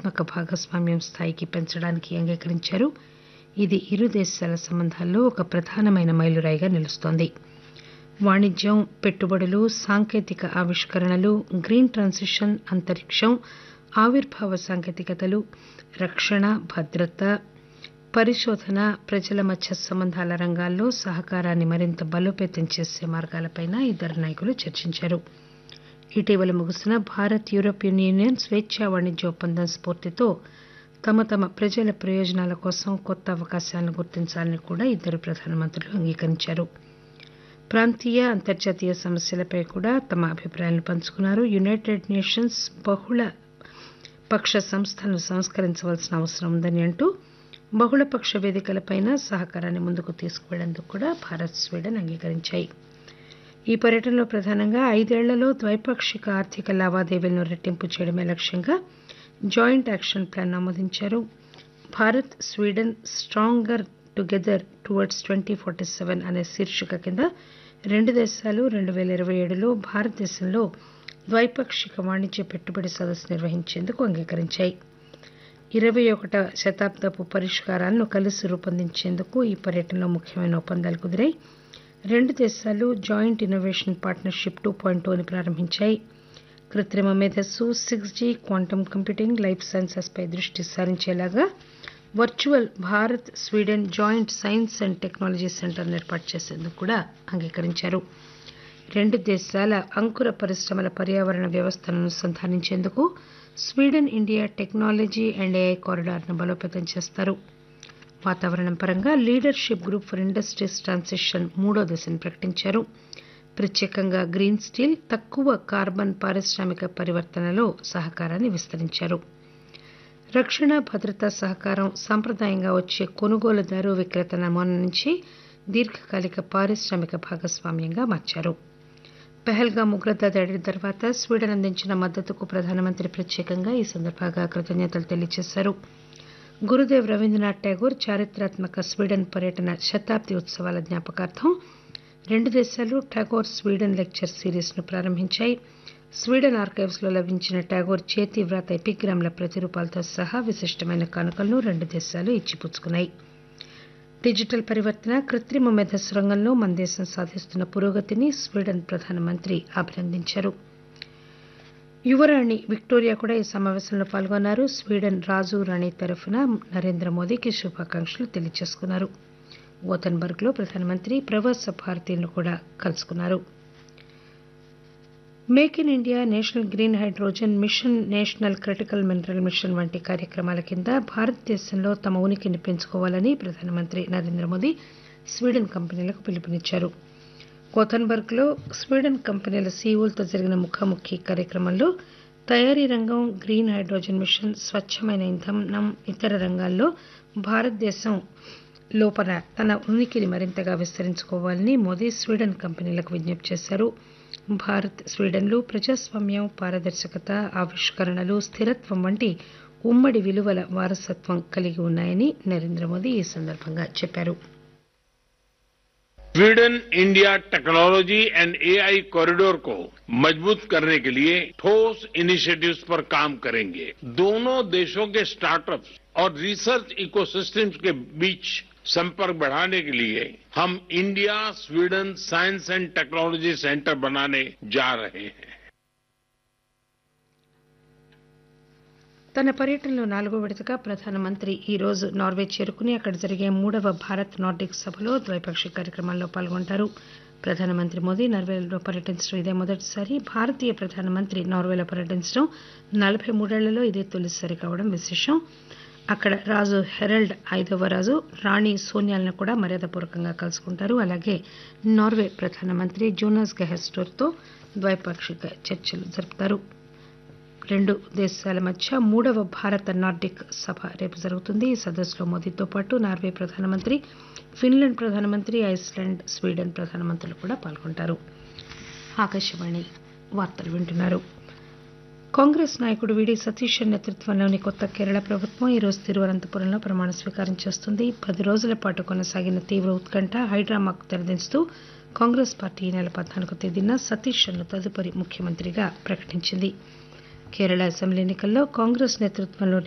వ్యూహాత్మక భాగస్వామ్యం స్థాయికి పెంచడానికి అంగీకరించారు ఇది ఇరు దేశాల సంబంధాల్లో ఒక ప్రధానమైన మైలురాయిగా నిలుస్తోంది వాణిజ్యం పెట్టుబడులు సాంకేతిక ఆవిష్కరణలు గ్రీన్ ట్రాన్సిషన్ అంతరిక్షం ఆవిర్భావ సాంకేతికతలు రక్షణ భద్రత పరిశోధన ప్రజల మధ్య సంబంధాల రంగాల్లో సహకారాన్ని మరింత బలోపేతం చేసే మార్గాలపైన ఇద్దరు నాయకులు చర్చించారు ఇటీవల ముగిసిన భారత్ యూరోపియన్ యూనియన్ స్వేచ్ఛా వాణిజ్య ఒప్పందం స్ఫూర్తితో తమ తమ ప్రజల ప్రయోజనాల కోసం కొత్త అవకాశాలను గుర్తించాలని కూడా ఇద్దరు ప్రధానమంత్రులు అంగీకరించారు ప్రాంతీయ అంతర్జాతీయ సమస్యలపై కూడా తమ అభిప్రాయాలను పంచుకున్నారు యునైటెడ్ నేషన్స్ బహుళ పక్ష సంస్థలను సంస్కరించవలసిన అవసరం ఉందని అంటూ బహుళపక్ష వేదికలపైన సహకారాన్ని ముందుకు తీసుకువెళ్లేందుకు కూడా భారత్ స్వీడన్ అంగీకరించాయి ఈ పర్యటనలో ప్రధానంగా ఐదేళ్లలో ద్వైపాక్షిక ఆర్థిక లావాదేవీలను రెట్టింపు చేయడమే లక్ష్యంగా జాయింట్ యాక్షన్ ప్లాన్ ఆమోదించారు Bharat Sweden stronger together towards twenty forty seven అనే శీర్షిక కింద రెండు దేశాలు రెండు పేల ఇరవై ఏడులో భారతదేశంలో ద్వైపాక్షిక వాణిజ్య పెట్టుబడి సదస్సు నిర్వహించేందుకు అంగీకరించాయి ఇరవై ఒకటవ శతాబ్దపు పరిష్కారాలను కలిసి రూపొందించేందుకు ఈ పర్యటనలో ముఖ్యమైన ఒప్పందాలు కుదిరాయి రెండు దేశాలు joint innovation partnership two point టూని ప్రారంభించాయి కృత్రిమ మేధస్సు six G quantum computing life sciences పై దృష్టి సారించేలాగా virtual Bharat Sweden joint science and technology సెంటర్ను ఏర్పాటు చేసేందుకు కూడా అంగీకరించారు రెండు దేశాల అంకుర పరిశ్రమల పర్యావరణ వ్యవస్థలను అనుసంధానించేందుకు Sweden India technology and AI కారిడార్ను బలోపేతం చేస్తారు వాతావరణం పరంగా leadership group for industries transition మూడో దశను ప్రకటించారు ప్రత్యేకంగా గ్రీన్ స్టీల్ తక్కువ కార్బన్ పారిశ్రామిక పరివర్తనలో సహకారాన్ని విస్తరించారు రక్షణ భద్రతా సహకారం సాంప్రదాయంగా వచ్చే కొనుగోలుదారు విక్రేత నమూనా నుంచి దీర్ఘకాలిక పారిశ్రామిక భాగస్వామ్యంగా మార్చారు పెహల్గాం ఉగ్రత దాడి తర్వాత స్వీడన్ అందించిన మద్దతుకు ప్రధానమంత్రి ప్రత్యేకంగా ఈ సందర్భంగా కృతజ్ఞతలు తెలియజేశారు గురుదేవ్ రవీంద్రనాథ్ ఠాగూర్ చారిత్రాత్మక స్వీడన్ పర్యటన శతాబ్ది ఉత్సవాల జ్ఞాపకార్థం రెండు దేశాలు ఠాగూర్ స్వీడన్ లెక్చర్ సిరీస్ ను ప్రారంభించాయి స్వీడన్ ఆర్కైవ్స్ లో లభించిన ఠాగూర్ చేతి వ్రాత ఎపిగ్రామ్ల ప్రతిరూపాలతో సహా విశిష్టమైన కానుకలను రెండు దేశాలు ఇచ్చిపుచ్చుకున్నాయి డిజిటల్ పరివర్తన కృత్రిమ మేధస్సు రంగంలో మన దేశం సాధిస్తున్న పురోగతిని స్వీడన్ ప్రధానమంత్రి అభినందించారు యువరాణి విక్టోరియా కూడా ఈ సమావేశంలో పాల్గొన్నారు స్వీడన్ రాజు రాణి తరఫున నరేంద్ర మోదీకి శుభాకాంక్షలు తెలియజేసుకున్నారు గోతన్బర్గ్ లో ప్రధానమంత్రి ప్రవాస భారతీయులను కూడా కలుసుకున్నారు make in India national green hydrogen mission national critical mineral mission వంటి కార్యక్రమాల కింద భారతదేశంలో తమ ఉనికిని పెంచుకోవాలని ప్రధానమంత్రి నరేంద్ర మోదీ స్వీడన్ కంపెనీలకు పిలుపునిచ్చారు గోతన్బర్గ్ లో స్వీడన్ కంపెనీల సీఈఓలతో జరిగిన ముఖాముఖి కార్యక్రమంలో తయారీ రంగం గ్రీన్ హైడ్రోజన్ మిషన్ స్వచ్చమైన ఇంధనం ఇతర రంగాల్లో భారతదేశం లోపల తన ఉనికిని మరింతగా విస్తరించుకోవాలని మోదీ స్వీడన్ కంపెనీలకు విజ్ఞప్తి చేశారు భారత్ స్వీడన్లు ప్రజాస్వామ్యం పారదర్శకత ఆవిష్కరణలు స్థిరత్వం వంటి ఉమ్మడి విలువల వారసత్వం కలిగి ఉన్నాయని నరేంద్ర మోదీ ఈ సందర్భంగా చెప్పారు Sweden India technology and AI corridor को मजबूत करने के लिए ठोस इनिशिएटिव्स पर काम करेंगे दोनों देशों के स्टार्टअप्स और रिसर्च इकोसिस्टम्स के बीच संपर्क बढ़ाने के लिए हम India Sweden science and technology centre बनाने जा रहे हैं తన పర్యటనలో నాలుగో విడతగా ప్రధానమంత్రి ఈ రోజు నార్వే చేరుకుని అక్కడ జరిగే మూడవ భారత్ నార్డిక్ సభలో ద్వైపాక్షిక కార్యక్రమాల్లో పాల్గొంటారు ప్రధానమంత్రి మోదీ నార్వేలో పర్యటించడం ఇదే మొదటిసారి భారతీయ ప్రధానమంత్రి నార్వేలో పర్యటించడం నలభై మూడేళ్లలో ఇదే తొలిసారి కావడం విశేషం అక్కడ రాజు హెరల్డ్ ఐదవ రాజు రాణి సోనియాలను కూడా మర్యాదపూర్వకంగా కలుసుకుంటారు అలాగే నార్వే ప్రధానమంత్రి జోనాస్ గెహెస్టోర్తో ద్వైపాక్షిక చర్చలు జరుపుతారు రెండు దేశాల మధ్య మూడవ భారత నార్డిక్ సభ రేపు జరుగుతుంది ఈ సదస్సులో మోదీతో పాటు నార్వే ప్రధానమంత్రి ఫిన్లాండ్ ప్రధానమంత్రి ఐస్లాండ్ స్వీడన్ ప్రధానమంత్రులు కూడా పాల్గొంటారు ఆకాశవాణి వార్తలు వింటున్నారు కాంగ్రెస్ నాయకుడు విడి సతీష్ నేతృత్వంలోని కొత్త కేరళ ప్రభుత్వం ఈరోజు తిరువనంతపురంలో ప్రమాణ స్వీకారం చేస్తుంది పది రోజుల పాటు కొనసాగిన తీవ్ర ఉత్కంఠ హైడ్రామాకు తెరదించుతూ కాంగ్రెస్ పార్టీ ఈ నెల పద్నాలుగో తేదీన సతీష్ ను తదుపరి ముఖ్యమంత్రిగా ప్రకటించింది కేరళ అసెంబ్లీ ఎన్నికల్లో కాంగ్రెస్ నేతృత్వంలోని